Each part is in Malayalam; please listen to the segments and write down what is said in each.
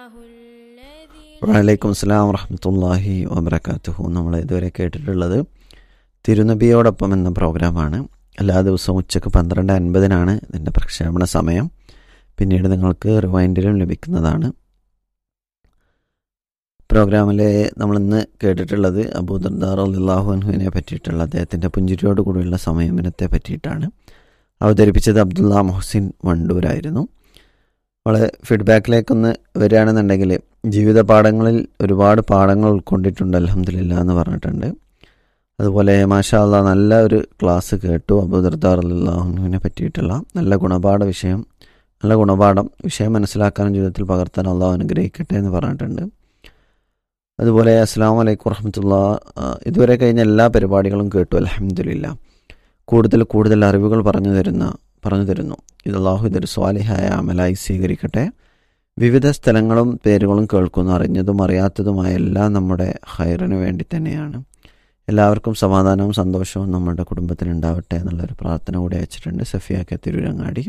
വലൈക്കും അസ്സാം വറഹമത്തല്ലാഹി വബർക്കാത്തുഹു നമ്മൾ ഇതുവരെ കേട്ടിട്ടുള്ളത് തിരുനബിയോടൊപ്പം എന്ന പ്രോഗ്രാമാണ് എല്ലാ ദിവസവും ഉച്ചക്ക് പന്ത്രണ്ട് അൻപതിനാണ് ഇതിൻ്റെ പ്രക്ഷേപണ സമയം പിന്നീട് നിങ്ങൾക്ക് റിവൈൻഡിലും ലഭിക്കുന്നതാണ് പ്രോഗ്രാമിൽ നമ്മളിന്ന് കേട്ടിട്ടുള്ളത് അബൂദർദാർ അള്ളാഹു അൻഹുവിനെ പറ്റിയിട്ടുള്ള അദ്ദേഹത്തിൻ്റെ പുഞ്ചിരിയോട് കൂടിയുള്ള സമയമിനത്തെ പറ്റിയിട്ടാണ് അവതരിപ്പിച്ചത് അബ്ദുള്ള മൊഹസിൻ വണ്ടൂരായിരുന്നു നമ്മളെ ഫീഡ്ബാക്കിലേക്കൊന്ന് വരികയാണെന്നുണ്ടെങ്കിൽ ജീവിത പാഠങ്ങളിൽ ഒരുപാട് പാഠങ്ങൾ ഉൾക്കൊണ്ടിട്ടുണ്ട് അലഹമില്ല എന്ന് പറഞ്ഞിട്ടുണ്ട് അതുപോലെ മാഷാ അള്ളാ നല്ല ഒരു ക്ലാസ് കേട്ടു അബൂദർദാർ അള്ളാഹുവിനെ പറ്റിയിട്ടുള്ള നല്ല ഗുണപാഠ വിഷയം നല്ല ഗുണപാഠം വിഷയം മനസ്സിലാക്കാനും ജീവിതത്തിൽ പകർത്താൻ അള്ളാഹു അനുഗ്രഹിക്കട്ടെ എന്ന് പറഞ്ഞിട്ടുണ്ട് അതുപോലെ അസ്സാം വലൈക്കും വറഹമത്തുള്ള ഇതുവരെ കഴിഞ്ഞ എല്ലാ പരിപാടികളും കേട്ടു അലഹമില്ല കൂടുതൽ കൂടുതൽ അറിവുകൾ പറഞ്ഞു തരുന്ന പറഞ്ഞു തരുന്നു ഇത് അള്ളാഹു ഇതൊരു സ്വാലിഹായ അമലായി സ്വീകരിക്കട്ടെ വിവിധ സ്ഥലങ്ങളും പേരുകളും കേൾക്കുന്നു അറിഞ്ഞതും അറിയാത്തതുമായ എല്ലാം നമ്മുടെ ഹൈറിന് വേണ്ടി തന്നെയാണ് എല്ലാവർക്കും സമാധാനവും സന്തോഷവും നമ്മുടെ കുടുംബത്തിന് ഉണ്ടാവട്ടെ എന്നുള്ളൊരു പ്രാർത്ഥന കൂടി അയച്ചിട്ടുണ്ട് സഫിയാക്ക തിരുരങ്ങാടി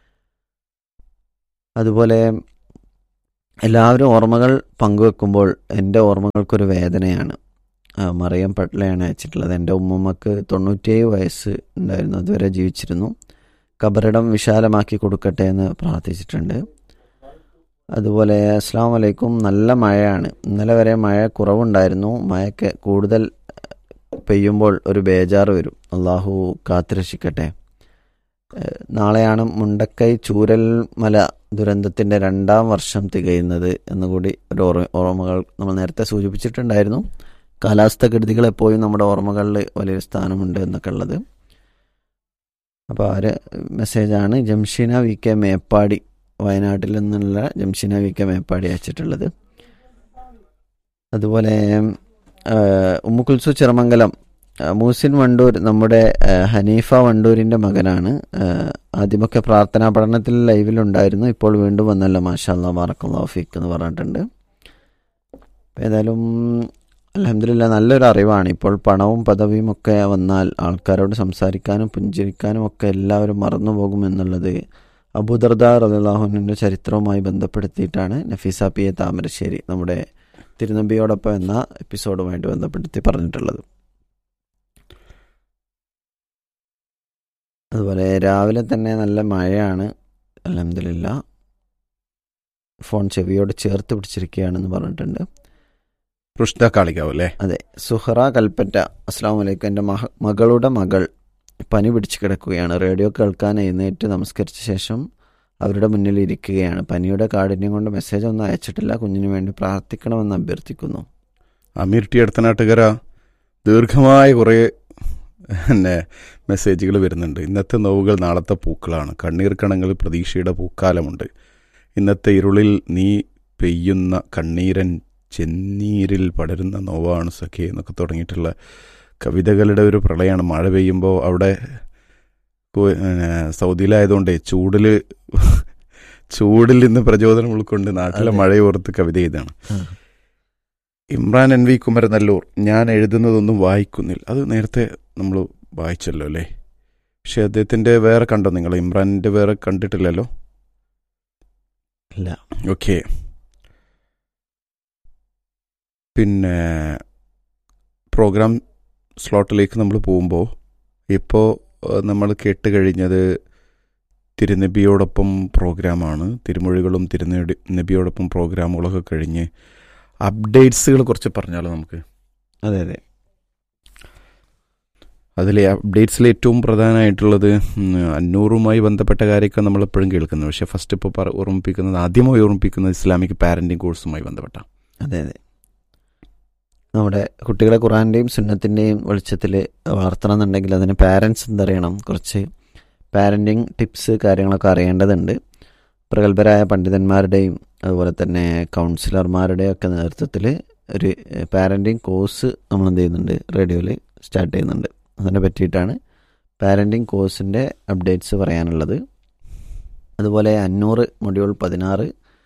അതുപോലെ എല്ലാവരും ഓർമ്മകൾ പങ്കുവെക്കുമ്പോൾ എൻ്റെ ഓർമ്മകൾക്കൊരു വേദനയാണ് മറിയം പട്ലയാണ് അയച്ചിട്ടുള്ളത് എൻ്റെ ഉമ്മമ്മക്ക് തൊണ്ണൂറ്റിയേഴ് വയസ്സ് ഉണ്ടായിരുന്നു അതുവരെ ജീവിച്ചിരുന്നു കബറിടം വിശാലമാക്കി കൊടുക്കട്ടെ എന്ന് പ്രാർത്ഥിച്ചിട്ടുണ്ട് അതുപോലെ അസ്സാം വലൈക്കും നല്ല മഴയാണ് ഇന്നലെ വരെ മഴ കുറവുണ്ടായിരുന്നു മഴയ്ക്ക് കൂടുതൽ പെയ്യുമ്പോൾ ഒരു ബേജാറ് വരും അള്ളാഹു കാത്തുരക്ഷിക്കട്ടെ നാളെയാണ് മുണ്ടക്കൈ ചൂരൽമല ദുരന്തത്തിൻ്റെ രണ്ടാം വർഷം തികയുന്നത് എന്നുകൂടി ഒരു ഓർമ്മകൾ നമ്മൾ നേരത്തെ സൂചിപ്പിച്ചിട്ടുണ്ടായിരുന്നു കാലാവസ്ഥ കെടുതികൾ എപ്പോഴും നമ്മുടെ ഓർമ്മകളിൽ വലിയൊരു സ്ഥാനമുണ്ട് എന്നൊക്കെ ഉള്ളത് അപ്പോൾ ആര് മെസ്സേജാണ് ജംഷീന വി കെ മേപ്പാടി വയനാട്ടിൽ നിന്നുള്ള ജംഷീന വി കെ മേപ്പാടി അയച്ചിട്ടുള്ളത് അതുപോലെ ഉമ്മുക്കുൽസു ചെറുമംഗലം മൂസിൻ വണ്ടൂർ നമ്മുടെ ഹനീഫ വണ്ടൂരിൻ്റെ മകനാണ് ആദ്യമൊക്കെ പ്രാർത്ഥനാ പഠനത്തിൽ ലൈവിലുണ്ടായിരുന്നു ഇപ്പോൾ വീണ്ടും വന്നല്ലോ മാഷാല്ലാ ബാറക്കല്ലാഫിക്ക് എന്ന് പറഞ്ഞിട്ടുണ്ട് ഏതായാലും അലഹമില്ല നല്ലൊരു അറിവാണ് ഇപ്പോൾ പണവും പദവിയും ഒക്കെ വന്നാൽ ആൾക്കാരോട് സംസാരിക്കാനും പുഞ്ചിരിക്കാനും ഒക്കെ എല്ലാവരും മറന്നു പോകുമെന്നുള്ളത് അബൂദർദ റലാഹുവിൻ്റെ ചരിത്രവുമായി ബന്ധപ്പെടുത്തിയിട്ടാണ് നഫീസ പി എ താമരശ്ശേരി നമ്മുടെ തിരുനബിയോടൊപ്പം എന്ന എപ്പിസോഡുമായിട്ട് ബന്ധപ്പെടുത്തി പറഞ്ഞിട്ടുള്ളത് അതുപോലെ രാവിലെ തന്നെ നല്ല മഴയാണ് അലഹമില്ല ഫോൺ ചെവിയോട് ചേർത്ത് പിടിച്ചിരിക്കുകയാണെന്ന് പറഞ്ഞിട്ടുണ്ട് റുഷ്ദ കാളികാവ് അല്ലേ അതെ സുഹറ കൽപ്പറ്റ അസ്സാം വലൈക്കും എൻ്റെ മഹ മകളുടെ മകൾ പനി പിടിച്ച് കിടക്കുകയാണ് റേഡിയോ കേൾക്കാൻ എഴുന്നേറ്റ് നമസ്കരിച്ച ശേഷം അവരുടെ മുന്നിൽ ഇരിക്കുകയാണ് പനിയുടെ കാഠിന്യം കൊണ്ട് മെസ്സേജ് ഒന്നും അയച്ചിട്ടില്ല കുഞ്ഞിന് വേണ്ടി പ്രാർത്ഥിക്കണമെന്ന് അഭ്യർത്ഥിക്കുന്നു അമീർ ടി അടുത്തനാട്ടുകര ദീർഘമായ കുറേ പിന്നെ മെസ്സേജുകൾ വരുന്നുണ്ട് ഇന്നത്തെ നോവുകൾ നാളത്തെ പൂക്കളാണ് കണ്ണീർ കണങ്ങളിൽ പ്രതീക്ഷയുടെ പൂക്കാലമുണ്ട് ഇന്നത്തെ ഇരുളിൽ നീ പെയ്യുന്ന കണ്ണീരൻ ചെന്നീരിൽ പടരുന്ന നോവാണ് സഖി എന്നൊക്കെ തുടങ്ങിയിട്ടുള്ള കവിതകളുടെ ഒരു പ്രളയമാണ് മഴ പെയ്യുമ്പോൾ അവിടെ സൗദിയിലായതുകൊണ്ട് ചൂടിൽ ചൂടിൽ നിന്ന് പ്രചോദനം ഉൾക്കൊണ്ട് നാട്ടിലെ മഴയോർത്ത് കവിത ചെയ്താണ് ഇമ്രാൻ എൻ വി കുമരനല്ലൂർ ഞാൻ എഴുതുന്നതൊന്നും വായിക്കുന്നില്ല അത് നേരത്തെ നമ്മൾ വായിച്ചല്ലോ അല്ലേ പക്ഷെ അദ്ദേഹത്തിന്റെ വേറെ കണ്ടോ നിങ്ങൾ ഇമ്രാനിന്റെ വേറെ കണ്ടിട്ടില്ലല്ലോ ഇല്ല ഓക്കെ പിന്നെ പ്രോഗ്രാം സ്ലോട്ടിലേക്ക് നമ്മൾ പോകുമ്പോൾ ഇപ്പോൾ നമ്മൾ കേട്ട് കഴിഞ്ഞത് തിരുനബിയോടൊപ്പം പ്രോഗ്രാമാണ് തിരുമൊഴികളും തിരുനബി നബിയോടൊപ്പം പ്രോഗ്രാമുകളൊക്കെ കഴിഞ്ഞ് അപ്ഡേറ്റ്സുകൾ കുറച്ച് പറഞ്ഞാലോ നമുക്ക് അതെ അതെ അതിലെ അപ്ഡേറ്റ്സിൽ ഏറ്റവും പ്രധാനമായിട്ടുള്ളത് അന്നൂറുമായി ബന്ധപ്പെട്ട കാര്യമൊക്കെ നമ്മൾ എപ്പോഴും കേൾക്കുന്നത് പക്ഷേ ഫസ്റ്റ് ഇപ്പോൾ ഓർമ്മിപ്പിക്കുന്നത് ആദ്യമായി ഓർമ്മിപ്പിക്കുന്നത് ഇസ്ലാമിക് പാരന്റിങ് കോഴ്സുമായി ബന്ധപ്പെട്ട അതെ അതെ നമ്മുടെ കുട്ടികളെ ഖുറാൻ്റെയും സുന്നത്തിൻ്റെയും വെളിച്ചത്തിൽ വളർത്തണമെന്നുണ്ടെങ്കിൽ അതിന് പാരൻസ് എന്തറിയണം കുറച്ച് പാരൻറ്റിങ് ടിപ്സ് കാര്യങ്ങളൊക്കെ അറിയേണ്ടതുണ്ട് പ്രഗത്ഭരായ പണ്ഡിതന്മാരുടെയും അതുപോലെ തന്നെ കൗൺസിലർമാരുടെയും ഒക്കെ നേതൃത്വത്തിൽ ഒരു പാരൻറ്റിങ് കോഴ്സ് നമ്മൾ എന്ത് ചെയ്യുന്നുണ്ട് റേഡിയോയിൽ സ്റ്റാർട്ട് ചെയ്യുന്നുണ്ട് അതിനെ പറ്റിയിട്ടാണ് പാരൻറ്റിങ് കോഴ്സിൻ്റെ അപ്ഡേറ്റ്സ് പറയാനുള്ളത് അതുപോലെ അഞ്ഞൂറ് മൊഡ്യൂൾ പതിനാറ്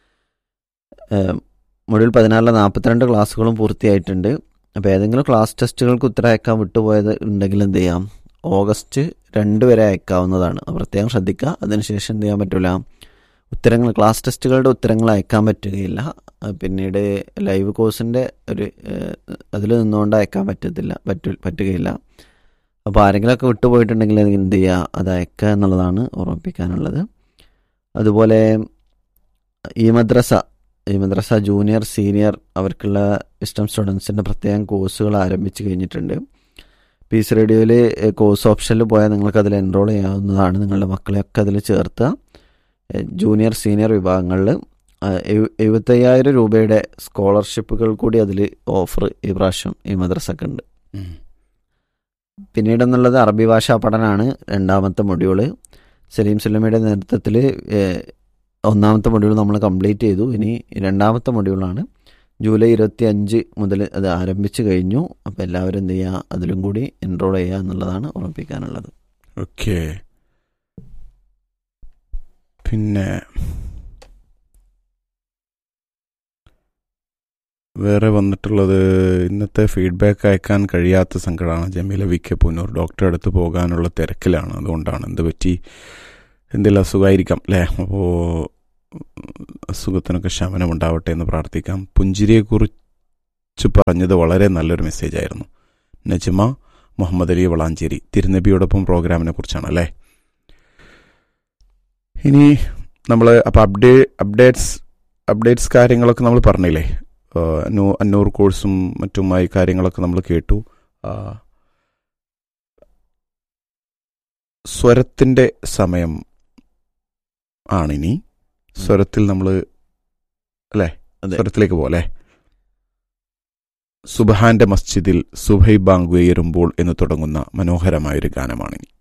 മൊഡ്യൂൾ പതിനാറിലെ നാൽപ്പത്തിരണ്ട് ക്ലാസ്സുകളും പൂർത്തിയായിട്ടുണ്ട് അപ്പോൾ ഏതെങ്കിലും ക്ലാസ് ടെസ്റ്റുകൾക്ക് ഉത്തരം അയക്കാൻ വിട്ടുപോയത് ഉണ്ടെങ്കിൽ എന്ത് ചെയ്യാം ഓഗസ്റ്റ് രണ്ട് വരെ അയക്കാവുന്നതാണ് പ്രത്യേകം ശ്രദ്ധിക്കുക അതിനുശേഷം എന്ത് ചെയ്യാൻ പറ്റില്ല ഉത്തരങ്ങൾ ക്ലാസ് ടെസ്റ്റുകളുടെ ഉത്തരങ്ങൾ അയക്കാൻ പറ്റുകയില്ല അത് പിന്നീട് ലൈവ് കോഴ്സിൻ്റെ ഒരു അതിൽ നിന്നുകൊണ്ട് അയക്കാൻ പറ്റത്തില്ല പറ്റു പറ്റുകയില്ല അപ്പോൾ ആരെങ്കിലുമൊക്കെ വിട്ടുപോയിട്ടുണ്ടെങ്കിൽ അത് എന്ത് ചെയ്യുക അത് അയക്കുക എന്നുള്ളതാണ് ഓർമ്മിപ്പിക്കാനുള്ളത് അതുപോലെ ഈ മദ്രസ ഈ മദ്രസ ജൂനിയർ സീനിയർ അവർക്കുള്ള ഇഷ്ടം സ്റ്റുഡൻസിൻ്റെ പ്രത്യേകം കോഴ്സുകൾ ആരംഭിച്ച് കഴിഞ്ഞിട്ടുണ്ട് പീസ് റേഡിയോയിൽ കോഴ്സ് ഓപ്ഷനിൽ പോയാൽ നിങ്ങൾക്ക് അതിൽ എൻറോൾ ചെയ്യാവുന്നതാണ് നിങ്ങളുടെ മക്കളെയൊക്കെ അതിൽ ചേർത്ത് ജൂനിയർ സീനിയർ വിഭാഗങ്ങളിൽ എഴുപത്തയ്യായിരം രൂപയുടെ സ്കോളർഷിപ്പുകൾ കൂടി അതിൽ ഓഫർ ഈ പ്രാവശ്യം ഈ മദ്രസക്ക് ഉണ്ട് ഉം. പിന്നീടെന്നുള്ളത് അറബി ഭാഷാ പഠനമാണ് രണ്ടാമത്തെ മൊഡ്യൂള് സലീം സുല്ലമയുടെ നേതൃത്വത്തിൽ ഒന്നാമത്തെ മൊഡ്യൂൾ നമ്മൾ കംപ്ലീറ്റ് ചെയ്തു ഇനി രണ്ടാമത്തെ മൊഡ്യൂളാണ് ജൂലൈ ഇരുപത്തി അഞ്ച് മുതൽ അത് ആരംഭിച്ചു കഴിഞ്ഞു അപ്പോൾ എല്ലാവരും എന്ത് ചെയ്യുക അതിലും കൂടി എൻറോൾ ചെയ്യുക എന്നുള്ളതാണ് ഓർമ്മിപ്പിക്കാനുള്ളത് ഓക്കെ പിന്നെ വേറെ വന്നിട്ടുള്ളത് ഇന്നത്തെ ഫീഡ്ബാക്ക് അയക്കാൻ കഴിയാത്ത സങ്കടമാണ് ജമീല വി കെ പുന്നൂർ ഡോക്ടറെ അടുത്ത് പോകാനുള്ള തിരക്കിലാണ് അതുകൊണ്ടാണ് എന്ത് പറ്റി എന്തെങ്കിലും അസുഖമായിരിക്കാം അല്ലേ അപ്പോൾ അസുഖത്തിനൊക്കെ ശമനം ഉണ്ടാവട്ടെ എന്ന് പ്രാർത്ഥിക്കാം പുഞ്ചിരിയെക്കുറിച്ച് പറഞ്ഞത് വളരെ നല്ലൊരു മെസ്സേജ് ആയിരുന്നു നജ്മ മുഹമ്മദ് അലി വളാഞ്ചേരി തിരുനബിയോടൊപ്പം പ്രോഗ്രാമിനെ കുറിച്ചാണ് അല്ലേ ഇനി നമ്മൾ അപ്പോൾ അപ്ഡേ അപ്ഡേറ്റ്സ് അപ്ഡേറ്റ്സ് കാര്യങ്ങളൊക്കെ നമ്മൾ പറഞ്ഞില്ലേ ആ, അന്നൂ- അന്നൂർ കോഴ്സും മറ്റുമായി കാര്യങ്ങളൊക്കെ നമ്മൾ കേട്ടു ആ, സ്വരത്തിൻ്റെ സമയം ആണിനി സ്വരത്തിൽ നമ്മൾ അല്ലേ അതെ. സ്വരത്തിലേക്ക് പോലെ സുബഹാന്റെ മസ്ജിദിൽ സുബൈ ബാങ്ക് ഉയരുമ്പോൾ എന്ന് തുടങ്ങുന്ന മനോഹരമായൊരു ഗാനമാണിനി